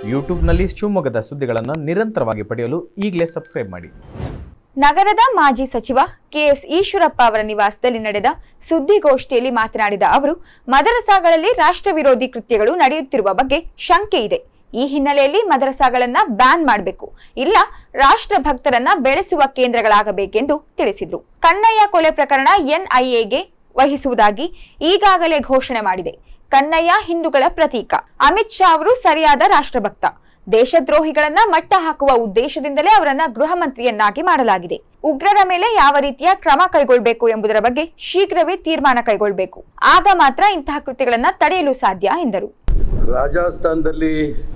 ಯೂಟ್ಯೂಬ್ನಲ್ಲಿ ಶಿವಮೊಗ್ಗದ ಸುದ್ದಿಗಳನ್ನು ನಿರಂತರವಾಗಿ ಪಡೆಯಲು ಈಗಲೇ ಸಬ್ಸ್ಕ್ರೈಬ್ ಮಾಡಿ ನಗರದ ಮಾಜಿ ಸಚಿವ ಕೆಎಸ್ ಈಶ್ವರಪ್ಪ ಅವರ ನಿವಾಸದಲ್ಲಿ ನಡೆದ ಸುದ್ದಿಗೋಷ್ಠಿಯಲ್ಲಿ ಮಾತನಾಡಿದ ಅವರು ಮದರಸಾಗಳಲ್ಲಿ ರಾಷ್ಟ್ರ ವಿರೋಧಿ ಕೃತ್ಯಗಳು ನಡೆಯುತ್ತಿರುವ ಬಗ್ಗೆ ಶಂಕೆ ಇದೆ ಈ ಹಿನ್ನೆಲೆಯಲ್ಲಿ ಮದರಸಾಗಳನ್ನ ಬ್ಯಾನ್ ಮಾಡಬೇಕು ಇಲ್ಲ ರಾಷ್ಟ್ರ ಭಕ್ತರನ್ನ ಬೆಳೆಸುವ ಕೇಂದ್ರಗಳಾಗಬೇಕೆಂದು ತಿಳಿಸಿದ್ರು ಕನ್ನಯ್ಯ ಕೊಲೆ ಪ್ರಕರಣ ಎನ್ಐಎಗೆ ವಹಿಸುವುದಾಗಿ ಈಗಾಗಲೇ ಘೋಷಣೆ ಮಾಡಿದೆ ಕನ್ನಯ್ಯ ಹಿಂದೂಗಳ ಪ್ರತೀಕ ಅಮಿತ್ ಶಾ ಅವರು ಸರಿಯಾದ ರಾಷ್ಟ್ರಭಕ್ತ ದೇಶದ್ರೋಹಿಗಳನ್ನ ಮಟ್ಟ ಹಾಕುವ ಉದ್ದೇಶದಿಂದಲೇ ಅವರನ್ನ ಗೃಹ ಮಂತ್ರಿಯನ್ನಾಗಿ ಮಾಡಲಾಗಿದೆ ಉಗ್ರರ ಮೇಲೆ ಯಾವ ರೀತಿಯ ಕ್ರಮ ಕೈಗೊಳ್ಳಬೇಕು ಎಂಬುದರ ಬಗ್ಗೆ ಶೀಘ್ರವೇ ತೀರ್ಮಾನ ಕೈಗೊಳ್ಳಬೇಕು ಆಗ ಮಾತ್ರ ಇಂತಹ ಕೃತ್ಯಗಳನ್ನ ತಡೆಯಲು ಸಾಧ್ಯ ಎಂದರು ರಾಜಸ್ಥಾನದಲ್ಲಿ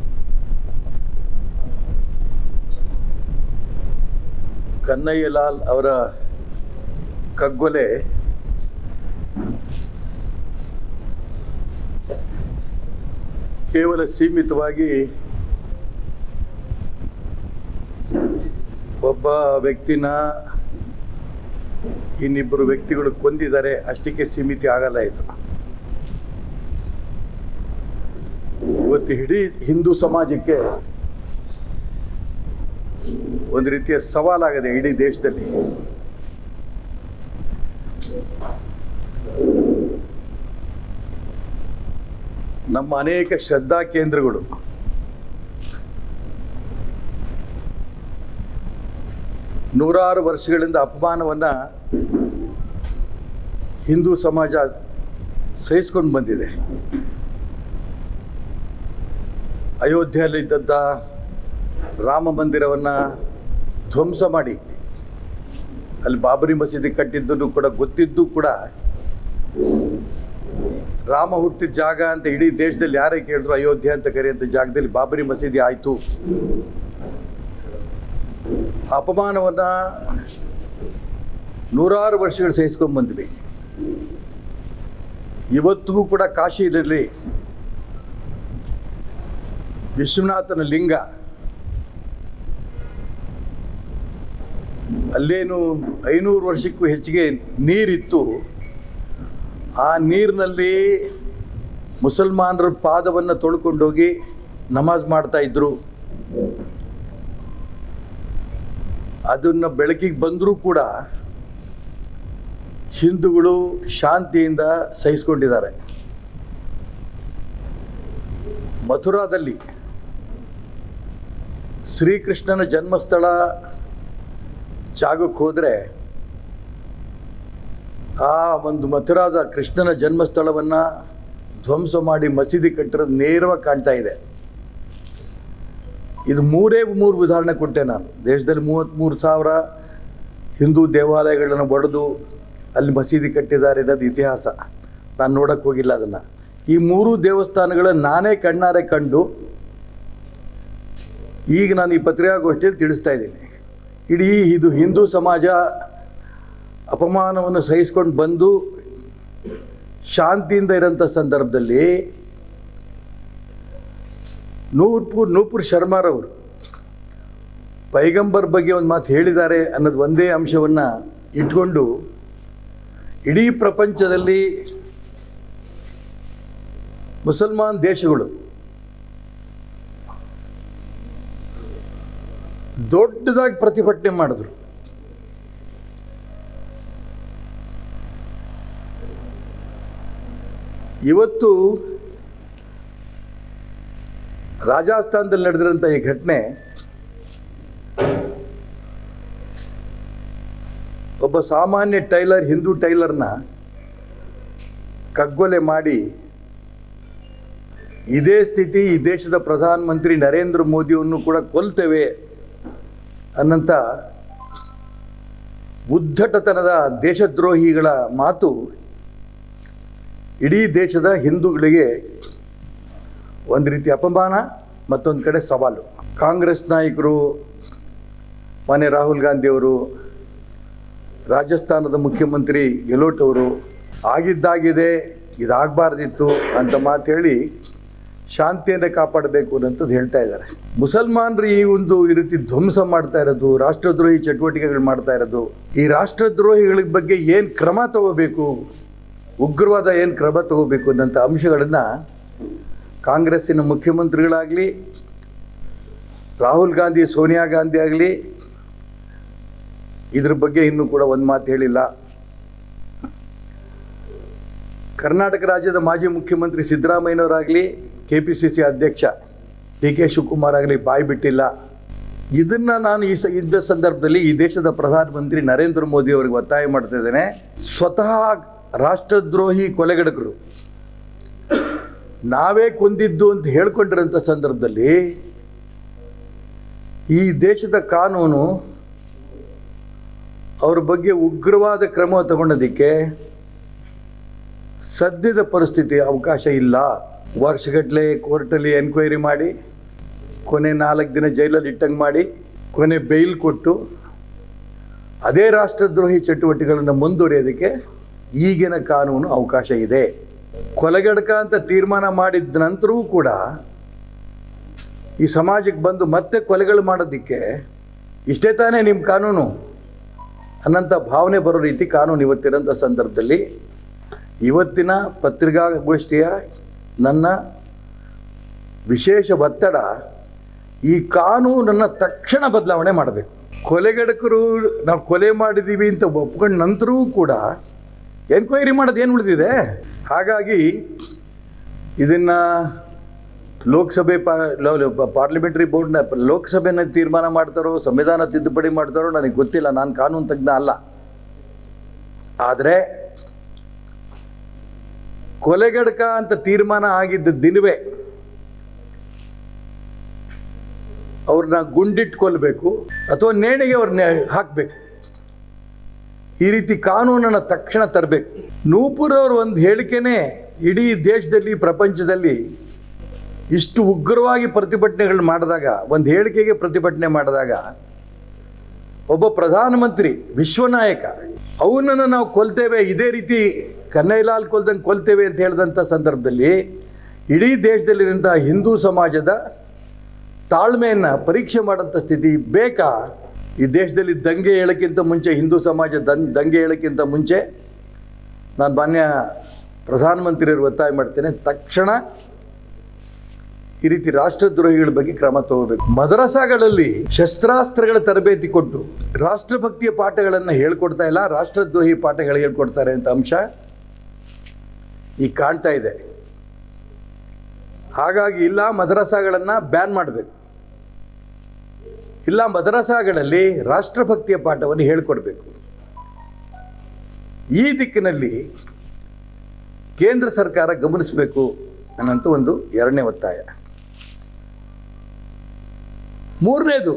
ಕನ್ನಯ್ಯಲಾಲ್ ಅವರ ಕಗ್ಗೊಲೆ ಕೇವಲ ಸೀಮಿತವಾಗಿ ಒಬ್ಬ ವ್ಯಕ್ತಿನ ಇನ್ನಿಬ್ಬರು ವ್ಯಕ್ತಿಗಳು ಕೊಂದಿದ್ದಾರೆ ಅಷ್ಟಕ್ಕೆ ಸೀಮಿತ ಆಗಲ್ಲ ಇದು ಇವತ್ತು ಇಡೀ ಹಿಂದೂ ಸಮಾಜಕ್ಕೆ ಒಂದು ರೀತಿಯ ಸವಾಲಾಗಿದೆ ಇಡೀ ದೇಶದಲ್ಲಿ ನಮ್ಮ ಅನೇಕ ಶ್ರದ್ಧಾ ಕೇಂದ್ರಗಳು ನೂರಾರು ವರ್ಷಗಳಿಂದ ಅಪಮಾನವನ್ನು ಹಿಂದೂ ಸಮಾಜ ಸಹಿಸ್ಕೊಂಡು ಬಂದಿದೆ ಅಯೋಧ್ಯೆಯಲ್ಲಿದ್ದಂಥ ರಾಮ ಮಂದಿರವನ್ನು ಧ್ವಂಸ ಮಾಡಿ ಅಲ್ಲಿ ಬಾಬರಿ ಮಸೀದಿ ಕಟ್ಟಿದ್ದನ್ನು ಕೂಡ ಗೊತ್ತಿದ್ದು ಕೂಡ ರಾಮ ಹುಟ್ಟಿದ ಜಾಗ ಅಂತ ಇಡೀ ದೇಶದಲ್ಲಿ ಯಾರೇ ಕೇಳಿದ್ರು ಅಯೋಧ್ಯೆ ಅಂತ ಕರೆಯುವಂಥ ಜಾಗದಲ್ಲಿ ಬಾಬರಿ ಮಸೀದಿ ಆಯಿತು ಅಪಮಾನವನ್ನು ನೂರಾರು ವರ್ಷಗಳು ಸಹಿಸ್ಕೊಂಡು ಬಂದ್ವಿ ಇವತ್ತಿಗೂ ಕೂಡ ಕಾಶಿಯಲ್ಲಿ ವಿಶ್ವನಾಥನ ಲಿಂಗ ಅಲ್ಲೇನು ಐನೂರು ವರ್ಷಕ್ಕೂ ಹೆಚ್ಚಿಗೆ ನೀರಿತ್ತು ಆ ನೀರಿನಲ್ಲಿ ಮುಸಲ್ಮಾನರ ಪಾದವನ್ನು ತೊಳ್ಕೊಂಡೋಗಿ ನಮಾಜ್ ಮಾಡ್ತಾ ಇದ್ರು ಅದನ್ನು ಬೆಳಕಿಗೆ ಬಂದರೂ ಕೂಡ ಹಿಂದೂಗಳು ಶಾಂತಿಯಿಂದ ಸಹಿಸ್ಕೊಂಡಿದ್ದಾರೆ ಮಥುರಾದಲ್ಲಿ ಶ್ರೀಕೃಷ್ಣನ ಜನ್ಮಸ್ಥಳ ಜಾಗಕ್ಕೆ ಹೋದರೆ ಆ ಒಂದು ಮಥುರಾದ ಕೃಷ್ಣನ ಜನ್ಮಸ್ಥಳವನ್ನು ಧ್ವಂಸ ಮಾಡಿ ಮಸೀದಿ ಕಟ್ಟಿರೋದು ನೇರವಾಗಿ ಕಾಣ್ತಾ ಇದೆ ಇದು ಮೂರೇ ಮೂರು ಉದಾಹರಣೆ ಕೊಟ್ಟೆ ನಾನು ದೇಶದಲ್ಲಿ ಮೂವತ್ತ್ಮೂರು ಸಾವಿರ ಹಿಂದೂ ದೇವಾಲಯಗಳನ್ನು ಒಡೆದು ಅಲ್ಲಿ ಮಸೀದಿ ಕಟ್ಟಿದ್ದಾರೆ ಅನ್ನೋದು ಇತಿಹಾಸ ನಾನು ನೋಡೋಕ್ಕೆ ಹೋಗಿಲ್ಲ ಅದನ್ನು ಈ ಮೂರು ದೇವಸ್ಥಾನಗಳ ನಾನೇ ಕಣ್ಣಾರೆ ಕಂಡು ಈಗ ನಾನು ಈ ಪತ್ರಿಕಾಗೋಷ್ಠಿಯಲ್ಲಿ ತಿಳಿಸ್ತಾ ಇದ್ದೀನಿ ಇಡೀ ಇದು ಹಿಂದೂ ಸಮಾಜ ಅಪಮಾನವನ್ನು ಸಹಿಸ್ಕೊಂಡು ಬಂದು ಶಾಂತಿಯಿಂದ ಇರೋಂಥ ಸಂದರ್ಭದಲ್ಲಿ ನೂರ್ಪುರ್ ನೂಪುರ್ ಶರ್ಮಾರವರು ಪೈಗಂಬರ್ ಬಗ್ಗೆ ಒಂದು ಮಾತು ಹೇಳಿದ್ದಾರೆ ಅನ್ನೋದು ಒಂದೇ ಅಂಶವನ್ನು ಇಟ್ಕೊಂಡು ಇಡೀ ಪ್ರಪಂಚದಲ್ಲಿ ಮುಸಲ್ಮಾನ್ ದೇಶಗಳು ದೊಡ್ಡದಾಗಿ ಪ್ರತಿಭಟನೆ ಮಾಡಿದ್ರು ಇವತ್ತು ರಾಜಸ್ಥಾನದಲ್ಲಿ ನಡೆದಿರೋಂಥ ಈ ಘಟನೆ ಒಬ್ಬ ಸಾಮಾನ್ಯ ಟೈಲರ್ ಹಿಂದೂ ಟೈಲರ್ನ ಕಗ್ಗೊಲೆ ಮಾಡಿ ಇದೇ ಸ್ಥಿತಿ ಈ ದೇಶದ ಪ್ರಧಾನಮಂತ್ರಿ ನರೇಂದ್ರ ಮೋದಿಯನ್ನು ಕೂಡ ಕೊಲ್ತೇವೆ ಅನ್ನಂಥ ಉದ್ದಟತನದ ದೇಶದ್ರೋಹಿಗಳ ಮಾತು ಇಡೀ ದೇಶದ ಹಿಂದೂಗಳಿಗೆ ಒಂದು ರೀತಿ ಅಪಮಾನ ಮತ್ತೊಂದು ಕಡೆ ಸವಾಲು ಕಾಂಗ್ರೆಸ್ ನಾಯಕರು ಮಾನ್ಯ ರಾಹುಲ್ ಗಾಂಧಿಯವರು ರಾಜಸ್ಥಾನದ ಮುಖ್ಯಮಂತ್ರಿ ಗೆಲೋಟ್ ಅವರು ಆಗಿದ್ದಾಗಿದೆ ಇದಾಗಬಾರ್ದಿತ್ತು ಅಂತ ಮಾತು ಹೇಳಿ ಶಾಂತಿಯನ್ನು ಕಾಪಾಡಬೇಕು ಅನ್ನೋಂಥದ್ದು ಹೇಳ್ತಾ ಇದ್ದಾರೆ ಮುಸಲ್ಮಾನರು ಈ ಒಂದು ಈ ರೀತಿ ಧ್ವಂಸ ಮಾಡ್ತಾ ಇರೋದು ರಾಷ್ಟ್ರದ್ರೋಹಿ ಚಟುವಟಿಕೆಗಳು ಮಾಡ್ತಾ ಇರೋದು ಈ ರಾಷ್ಟ್ರದ್ರೋಹಿಗಳ ಬಗ್ಗೆ ಏನು ಕ್ರಮ ತಗೋಬೇಕು ಉಗ್ರವಾದ ಏನು ಕ್ರಮ ತಗೋಬೇಕು ಅನ್ನೋಂಥ ಅಂಶಗಳನ್ನು ಕಾಂಗ್ರೆಸ್ಸಿನ ಮುಖ್ಯಮಂತ್ರಿಗಳಾಗಲಿ ರಾಹುಲ್ ಗಾಂಧಿ ಸೋನಿಯಾ ಗಾಂಧಿ ಆಗಲಿ ಇದ್ರ ಬಗ್ಗೆ ಇನ್ನೂ ಕೂಡ ಒಂದು ಮಾತು ಹೇಳಿಲ್ಲ ಕರ್ನಾಟಕ ರಾಜ್ಯದ ಮಾಜಿ ಮುಖ್ಯಮಂತ್ರಿ ಸಿದ್ದರಾಮಯ್ಯನವರಾಗಲಿ ಕೆ ಪಿ ಸಿ ಸಿ ಅಧ್ಯಕ್ಷ ಡಿ ಕೆ ಶಿವಕುಮಾರ್ ಆಗಲಿ ಬಾಯಿ ಬಿಟ್ಟಿಲ್ಲ ಇದನ್ನು ನಾನು ಈ ಸ ಇದ್ದ ಸಂದರ್ಭದಲ್ಲಿ ಈ ದೇಶದ ಪ್ರಧಾನಮಂತ್ರಿ ನರೇಂದ್ರ ಮೋದಿ ಅವರಿಗೆ ಒತ್ತಾಯ ಮಾಡ್ತಾ ಇದ್ದೇನೆ ಸ್ವತಃ ರಾಷ್ಟ್ರದ್ರೋಹಿ ಕೊಲೆಗಡಕರು ನಾವೇ ಕೊಂದಿದ್ದು ಅಂತ ಹೇಳ್ಕೊಂಡಿರೋಂಥ ಸಂದರ್ಭದಲ್ಲಿ ಈ ದೇಶದ ಕಾನೂನು ಅವ್ರ ಬಗ್ಗೆ ಉಗ್ರವಾದ ಕ್ರಮ ತಗೊಳ್ಳೋದಕ್ಕೆ ಸದ್ಯದ ಪರಿಸ್ಥಿತಿ ಅವಕಾಶ ಇಲ್ಲ ವರ್ಷಗಟ್ಟಲೆ ಕೋರ್ಟಲ್ಲಿ ಎನ್ಕ್ವೈರಿ ಮಾಡಿ ಕೊನೆ ನಾಲ್ಕು ದಿನ ಜೈಲಲ್ಲಿ ಇಟ್ಟಂಗೆ ಮಾಡಿ ಕೊನೆ ಬೇಲ್ ಕೊಟ್ಟು ಅದೇ ರಾಷ್ಟ್ರದ್ರೋಹಿ ಚಟುವಟಿಕೆಗಳನ್ನು ಮುಂದುವರಿಯೋದಕ್ಕೆ ಈಗಿನ ಕಾನೂನು ಅವಕಾಶ ಇದೆ ಕೊಲೆಗಡಕ ಅಂತ ತೀರ್ಮಾನ ಮಾಡಿದ ನಂತರವೂ ಕೂಡ ಈ ಸಮಾಜಕ್ಕೆ ಬಂದು ಮತ್ತೆ ಕೊಲೆಗಳು ಮಾಡೋದಕ್ಕೆ ಇಷ್ಟೇ ತಾನೇ ನಿಮ್ಮ ಕಾನೂನು ಅನ್ನಂಥ ಭಾವನೆ ಬರೋ ರೀತಿ ಕಾನೂನು ಇವತ್ತಿರೋಂಥ ಸಂದರ್ಭದಲ್ಲಿ ಇವತ್ತಿನ ಪತ್ರಿಕಾಗೋಷ್ಠಿಯ ನನ್ನ ವಿಶೇಷ ಒತ್ತಡ ಈ ಕಾನೂನನ್ನು ತಕ್ಷಣ ಬದಲಾವಣೆ ಮಾಡಬೇಕು ಕೊಲೆಗಡಕರು ನಾವು ಕೊಲೆ ಮಾಡಿದ್ದೀವಿ ಅಂತ ಒಪ್ಕೊಂಡ ನಂತರವೂ ಕೂಡ ಎನ್ಕ್ವೈರಿ ಮಾಡೋದು ಏನು ಉಳಿದಿದೆ ಹಾಗಾಗಿ ಇದನ್ನು ಲೋಕಸಭೆ ಪಾರ್ಲಿಮೆಂಟ್ರಿ ಬೋರ್ಡ್ನ ಲೋಕಸಭೆನ ತೀರ್ಮಾನ ಮಾಡ್ತಾರೋ ಸಂವಿಧಾನ ತಿದ್ದುಪಡಿ ಮಾಡ್ತಾರೋ ನನಗೆ ಗೊತ್ತಿಲ್ಲ ನಾನು ಕಾನೂನು ತಜ್ಞ ಅಲ್ಲ ಆದರೆ ಕೊಲೆಗಡಕ ಅಂತ ತೀರ್ಮಾನ ಆಗಿದ್ದ ದಿನವೇ ಅವ್ರನ್ನ ಗುಂಡಿಟ್ಟು ಕೊಲ್ಲಬೇಕು ಅಥವಾ ನೇಣಿಗೆ ಅವ್ರನ್ನ ಹಾಕಬೇಕು ಈ ರೀತಿ ಕಾನೂನನ್ನು ತಕ್ಷಣ ತರಬೇಕು ನೂಪುರ್ ಅವ್ರ ಒಂದು ಹೇಳಿಕೆನೇ ಇಡೀ ದೇಶದಲ್ಲಿ ಪ್ರಪಂಚದಲ್ಲಿ ಇಷ್ಟು ಉಗ್ರವಾಗಿ ಪ್ರತಿಭಟನೆಗಳು ಮಾಡಿದಾಗ ಒಂದು ಹೇಳಿಕೆಗೆ ಪ್ರತಿಭಟನೆ ಮಾಡಿದಾಗ ಒಬ್ಬ ಪ್ರಧಾನಮಂತ್ರಿ ವಿಶ್ವನಾಯಕ ಅವನನ್ನು ನಾವು ಕೊಲ್ತೇವೆ ಇದೇ ರೀತಿ ಕನ್ನೈಲಾಲ್ ಕೊಲ್ದಂಗೆ ಕೊಲ್ತೇವೆ ಅಂತ ಹೇಳಿದಂಥ ಸಂದರ್ಭದಲ್ಲಿ ಇಡೀ ದೇಶದಲ್ಲಿರುವಂಥ ಹಿಂದೂ ಸಮಾಜದ ತಾಳ್ಮೆಯನ್ನು ಪರೀಕ್ಷೆ ಮಾಡೋಂಥ ಸ್ಥಿತಿ ಬೇಕಾ ಈ ದೇಶದಲ್ಲಿ ದಂಗೆ ಹೇಳೋಕ್ಕಿಂತ ಮುಂಚೆ ಹಿಂದೂ ಸಮಾಜ ದಂ ದಂಗೆ ಹೇಳೋಕ್ಕಿಂತ ಮುಂಚೆ ನಾನು ಮಾನ್ಯ ಪ್ರಧಾನಮಂತ್ರಿಯವರು ಒತ್ತಾಯ ಮಾಡ್ತೇನೆ ತಕ್ಷಣ ಈ ರೀತಿ ರಾಷ್ಟ್ರದ್ರೋಹಿಗಳ ಬಗ್ಗೆ ಕ್ರಮ ತಗೋಬೇಕು ಮದರಸಾಗಳಲ್ಲಿ ಶಸ್ತ್ರಾಸ್ತ್ರಗಳ ತರಬೇತಿ ಕೊಟ್ಟು ರಾಷ್ಟ್ರಭಕ್ತಿಯ ಪಾಠಗಳನ್ನು ಹೇಳ್ಕೊಡ್ತಾ ಇಲ್ಲ ರಾಷ್ಟ್ರದ್ರೋಹಿ ಪಾಠಗಳು ಹೇಳ್ಕೊಡ್ತಾರೆ ಅಂತ ಅಂಶ ಈಗ ಕಾಣ್ತಾ ಇದೆ ಹಾಗಾಗಿ ಇಲ್ಲ ಮದರಸಾಗಳನ್ನು ಬ್ಯಾನ್ ಮಾಡಬೇಕು ಇಲ್ಲ ಮದರಸಾಗಳಲ್ಲಿ ರಾಷ್ಟ್ರಭಕ್ತಿಯ ಪಾಠವನ್ನು ಹೇಳ್ಕೊಡ್ಬೇಕು ಈ ದಿಕ್ಕಿನಲ್ಲಿ ಕೇಂದ್ರ ಸರ್ಕಾರ ಗಮನಿಸಬೇಕು ಅನ್ನೋಂಥ ಒಂದು ಎರಡನೇ ಒತ್ತಾಯ ಮೂರನೇದು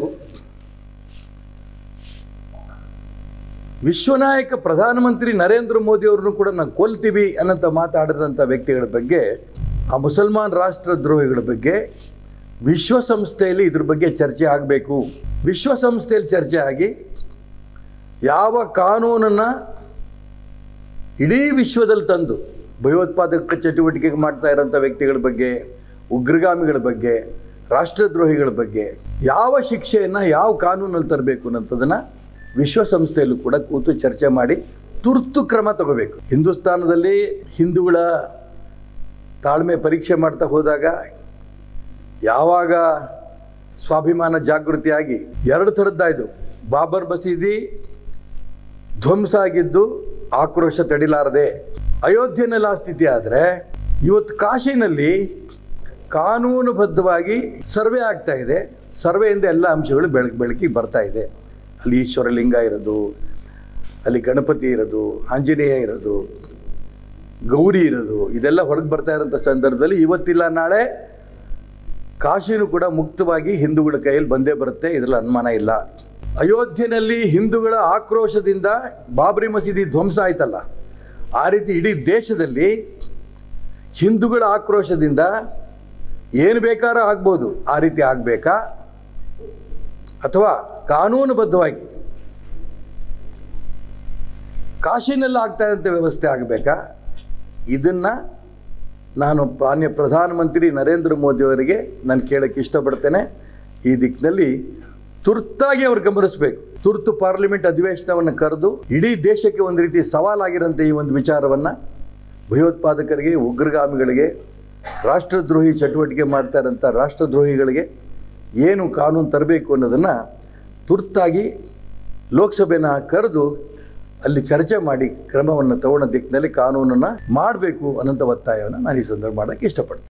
ವಿಶ್ವನಾಯಕ ಪ್ರಧಾನಮಂತ್ರಿ ನರೇಂದ್ರ ಮೋದಿ ಅವ್ರನ್ನು ಕೂಡ ನಾವು ಕೊಲ್ತೀವಿ ಅನ್ನೋಂಥ ಮಾತಾಡಿದಂಥ ವ್ಯಕ್ತಿಗಳ ಬಗ್ಗೆ ಆ ಮುಸಲ್ಮಾನ್ ರಾಷ್ಟ್ರದ್ರೋಹಿಗಳ ಬಗ್ಗೆ ವಿಶ್ವಸಂಸ್ಥೆಯಲ್ಲಿ ಇದ್ರ ಬಗ್ಗೆ ಚರ್ಚೆ ಆಗಬೇಕು ವಿಶ್ವಸಂಸ್ಥೆಯಲ್ಲಿ ಚರ್ಚೆ ಆಗಿ ಯಾವ ಕಾನೂನನ್ನು ಇಡೀ ವಿಶ್ವದಲ್ಲಿ ತಂದು ಭಯೋತ್ಪಾದಕ ಚಟುವಟಿಕೆ ಮಾಡ್ತಾ ಇರೋಂಥ ವ್ಯಕ್ತಿಗಳ ಬಗ್ಗೆ ಉಗ್ರಗಾಮಿಗಳ ಬಗ್ಗೆ ರಾಷ್ಟ್ರದ್ರೋಹಿಗಳ ಬಗ್ಗೆ ಯಾವ ಶಿಕ್ಷೆಯನ್ನು ಯಾವ ಕಾನೂನಲ್ಲಿ ತರಬೇಕು ಅನ್ನೋಂಥದ್ದನ್ನು ವಿಶ್ವಸಂಸ್ಥೆಯಲ್ಲೂ ಕೂಡ ಕೂತು ಚರ್ಚೆ ಮಾಡಿ ತುರ್ತು ಕ್ರಮ ತಗೋಬೇಕು ಹಿಂದೂಸ್ತಾನದಲ್ಲಿ ಹಿಂದೂಗಳ ತಾಳ್ಮೆ ಪರೀಕ್ಷೆ ಮಾಡ್ತಾ ಹೋದಾಗ ಯಾವಾಗ ಸ್ವಾಭಿಮಾನ ಜಾಗೃತಿಯಾಗಿ ಎರಡು ಥರದ್ದಾಯಿತು ಬಾಬರ್ ಮಸೀದಿ ಧ್ವಂಸ ಆಗಿದ್ದು ಆಕ್ರೋಶ ತಡಿಲಾರದೆ ಅಯೋಧ್ಯೆನಲ್ಲಿ ಆ ಸ್ಥಿತಿ ಆದರೆ ಇವತ್ತು ಕಾಶಿನಲ್ಲಿ ಕಾನೂನುಬದ್ಧವಾಗಿ ಸರ್ವೆ ಆಗ್ತಾ ಇದೆ ಸರ್ವೆಯಿಂದ ಎಲ್ಲ ಅಂಶಗಳು ಬೆಳಕು ಬೆಳಕಿಗೆ ಬರ್ತಾ ಇದೆ ಅಲ್ಲಿ ಈಶ್ವರ ಲಿಂಗ ಇರೋದು ಅಲ್ಲಿ ಗಣಪತಿ ಇರೋದು ಆಂಜನೇಯ ಇರೋದು ಗೌರಿ ಇರೋದು ಇದೆಲ್ಲ ಹೊರಗೆ ಬರ್ತಾ ಇರೋಂಥ ಸಂದರ್ಭದಲ್ಲಿ ಇವತ್ತಿಲ್ಲ ನಾಳೆ ಕಾಶಿನೂ ಕೂಡ ಮುಕ್ತವಾಗಿ ಹಿಂದೂಗಳ ಕೈಯಲ್ಲಿ ಬಂದೇ ಬರುತ್ತೆ ಇದರಲ್ಲಿ ಅನುಮಾನ ಇಲ್ಲ ಅಯೋಧ್ಯೆಯಲ್ಲಿ ಹಿಂದೂಗಳ ಆಕ್ರೋಶದಿಂದ ಬಾಬರಿ ಮಸೀದಿ ಧ್ವಂಸ ಆಯ್ತಲ್ಲ ಆ ರೀತಿ ಇಡೀ ದೇಶದಲ್ಲಿ ಹಿಂದೂಗಳ ಆಕ್ರೋಶದಿಂದ ಏನು ಬೇಕಾದ್ರೂ ಆಗ್ಬೋದು ಆ ರೀತಿ ಆಗಬೇಕಾ ಅಥವಾ ಕಾನೂನುಬದ್ಧವಾಗಿ ಕಾಶಿನಲ್ಲಿ ಆಗ್ತಾ ಇದ್ದಂಥ ವ್ಯವಸ್ಥೆ ಆಗಬೇಕಾ ಇದನ್ನು ನಾನು ಮಾನ್ಯ ಪ್ರಧಾನಮಂತ್ರಿ ನರೇಂದ್ರ ಮೋದಿಯವರಿಗೆ ನಾನು ಕೇಳೋಕ್ಕೆ ಇಷ್ಟಪಡ್ತೇನೆ ಈ ದಿಕ್ಕಿನಲ್ಲಿ ತುರ್ತಾಗಿ ಅವ್ರು ಗಮನಿಸಬೇಕು ತುರ್ತು ಪಾರ್ಲಿಮೆಂಟ್ ಅಧಿವೇಶನವನ್ನು ಕರೆದು ಇಡೀ ದೇಶಕ್ಕೆ ಒಂದು ರೀತಿ ಸವಾಲಾಗಿರೋಂಥ ಈ ಒಂದು ವಿಚಾರವನ್ನು ಭಯೋತ್ಪಾದಕರಿಗೆ ಉಗ್ರಗಾಮಿಗಳಿಗೆ ರಾಷ್ಟ್ರದ್ರೋಹಿ ಚಟುವಟಿಕೆ ಮಾಡ್ತಾ ಇರೋಂಥ ರಾಷ್ಟ್ರದ್ರೋಹಿಗಳಿಗೆ ಏನು ಕಾನೂನು ತರಬೇಕು ಅನ್ನೋದನ್ನು ತುರ್ತಾಗಿ ಲೋಕಸಭೆನ ಕರೆದು ಅಲ್ಲಿ ಚರ್ಚೆ ಮಾಡಿ ಕ್ರಮವನ್ನು ತಗೊಳ್ಳೋ ದಿಕ್ಕಿನಲ್ಲಿ ಕಾನೂನನ್ನು ಮಾಡಬೇಕು ಅನ್ನೋಂಥ ಒತ್ತಾಯವನ್ನು ನಾನು ಈ ಸಂದರ್ಭ ಮಾಡೋಕ್ಕೆ ಇಷ್ಟಪಡ್ತೀನಿ